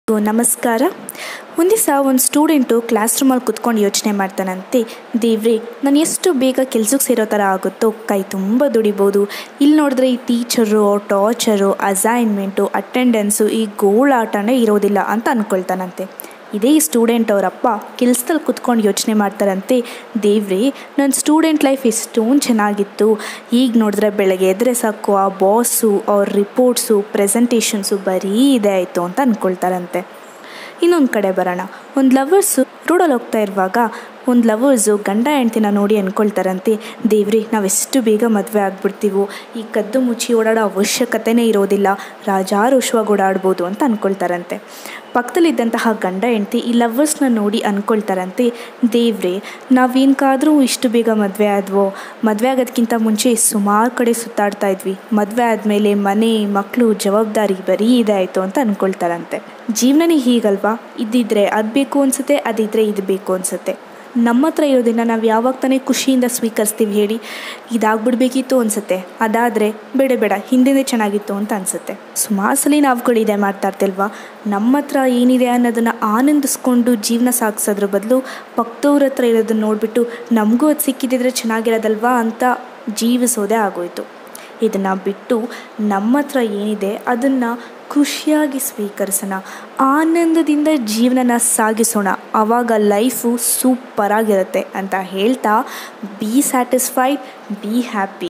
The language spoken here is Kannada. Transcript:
ನಮಸ್ಕಾರ ಒಂದು ದಿವಸ ಒಂದು ಸ್ಟೂಡೆಂಟು ಕ್ಲಾಸ್ ರೂಮಲ್ಲಿ ಕುತ್ಕೊಂಡು ಯೋಚನೆ ಮಾಡ್ತಾನಂತೆ ದೇವ್ರೆ ನಾನು ಎಷ್ಟು ಬೇಗ ಕೆಲ್ಸಕ್ಕೆ ಸೇರೋ ಥರ ಆಗುತ್ತೋ ಕೈ ತುಂಬ ದುಡಿಬೋದು ಇಲ್ಲಿ ನೋಡಿದ್ರೆ ಈ ಟೀಚರು ಟಾರ್ಚರು ಅಸೈನ್ಮೆಂಟು ಅಟೆಂಡೆನ್ಸು ಈ ಗೋಳಾಟನೇ ಇರೋದಿಲ್ಲ ಅಂತ ಅಂದ್ಕೊಳ್ತಾನಂತೆ ಇದೇ ಈ ಸ್ಟೂಡೆಂಟ್ ಅವರಪ್ಪ ಕೆಲ್ಸದಲ್ಲಿ ಕುತ್ಕೊಂಡು ಯೋಚನೆ ಮಾಡ್ತಾರಂತೆ ದೇವ್ರೆ ನನ್ನ ಸ್ಟೂಡೆಂಟ್ ಲೈಫ್ ಎಷ್ಟೊಂದು ಚೆನ್ನಾಗಿತ್ತು ಈಗ ನೋಡಿದ್ರೆ ಬೆಳಗ್ಗೆ ಎದ್ರೆ ಸಾಕು ಆ ಬಾಸು ಅವ್ರ ರಿಪೋರ್ಟ್ಸು ಪ್ರೆಸೆಂಟೇಷನ್ಸು ಬರೀ ಇದೆ ಆಯಿತು ಅಂತ ಅಂದ್ಕೊಳ್ತಾರಂತೆ ಇನ್ನೊಂದು ಕಡೆ ಬರೋಣ ಒಂದು ಲವರ್ಸು ರೋಡಲ್ಲಿ ಹೋಗ್ತಾ ಇರುವಾಗ ಒಂದು ಲವರ್ಸು ಗಂಡ ಹೆಂಡ್ತಿನ ನೋಡಿ ಅಂದ್ಕೊಳ್ತಾರಂತೆ ದೇವ್ರಿ ನಾವೆಷ್ಟು ಬೇಗ ಮದುವೆ ಆಗ್ಬಿಡ್ತೀವೋ ಈ ಕದ್ದು ಮುಚ್ಚಿ ಓಡಾಡೋ ಅವಶ್ಯಕತೆನೇ ಇರೋದಿಲ್ಲ ರಾಜಾರೋಷವಾಗಿ ಓಡಾಡ್ಬೋದು ಅಂತ ಅಂದ್ಕೊಳ್ತಾರಂತೆ ಪಕ್ಕದಲ್ಲಿದ್ದಂತಹ ಗಂಡ ಹೆಂಡ್ತಿ ಈ ಲವರ್ಸ್ನ ನೋಡಿ ಅಂದ್ಕೊಳ್ತಾರಂತೆ ದೇವ್ರೆ ನಾವೇನ್ಕಾದರೂ ಇಷ್ಟು ಬೇಗ ಮದುವೆ ಆದ್ವೋ ಮದುವೆ ಆಗೋದಕ್ಕಿಂತ ಮುಂಚೆ ಸುಮಾರು ಕಡೆ ಸುತ್ತಾಡ್ತಾ ಇದ್ವಿ ಮದುವೆ ಆದಮೇಲೆ ಮನೆ ಮಕ್ಕಳು ಜವಾಬ್ದಾರಿ ಬರೀ ಇದೆ ಆಯಿತು ಅಂತ ಅಂದ್ಕೊಳ್ತಾರಂತೆ ಜೀವನನೇ ಹೀಗಲ್ವಾ ಇದ್ದಿದ್ರೆ ಅದು ಬೇಕು ಅನಿಸುತ್ತೆ ಅದಿದ್ರೆ ಇದು ಬೇಕು ಅನಿಸುತ್ತೆ ನಮ್ಮ ಹತ್ರ ಇರೋದನ್ನು ನಾವು ಯಾವಾಗ ತಾನೇ ಖುಷಿಯಿಂದ ಸ್ವೀಕರಿಸ್ತೀವಿ ಹೇಳಿ ಇದಾಗ್ಬಿಡ್ಬೇಕಿತ್ತು ಅನಿಸುತ್ತೆ ಅದಾದರೆ ಬೇಡ ಬೇಡ ಹಿಂದಿನೇ ಚೆನ್ನಾಗಿತ್ತು ಅಂತ ಅನಿಸುತ್ತೆ ಸುಮಾರು ಸಲ ನಾವುಗಳು ಇದೆ ಮಾಡ್ತಾ ಇರ್ತಿಲ್ವಾ ನಮ್ಮ ಹತ್ರ ಏನಿದೆ ಅನ್ನೋದನ್ನು ಆನಂದಿಸ್ಕೊಂಡು ಜೀವನ ಸಾಗಿಸೋದ್ರ ಬದಲು ಪಕ್ಕದವ್ರ ಹತ್ರ ಇರೋದನ್ನ ನೋಡಿಬಿಟ್ಟು ನಮಗೂ ಅದು ಸಿಕ್ಕಿದ್ದಿದ್ರೆ ಚೆನ್ನಾಗಿರೋದಲ್ವಾ ಅಂತ ಜೀವಿಸೋದೇ ಆಗೋಯ್ತು ಇದನ್ನು ಬಿಟ್ಟು ನಮ್ಮ ಹತ್ರ ಏನಿದೆ ಅದನ್ನು ಖುಷಿಯಾಗಿ ಸ್ವೀಕರಿಸೋಣ ಆನಂದದಿಂದ ಜೀವನನ ಸಾಗಿಸೋಣ ಆವಾಗ ಲೈಫು ಸೂಪರಾಗಿರುತ್ತೆ ಅಂತ ಹೇಳ್ತಾ ಬಿ ಸ್ಯಾಟಿಸ್ಫೈಡ್ ಬಿ ಹ್ಯಾಪಿ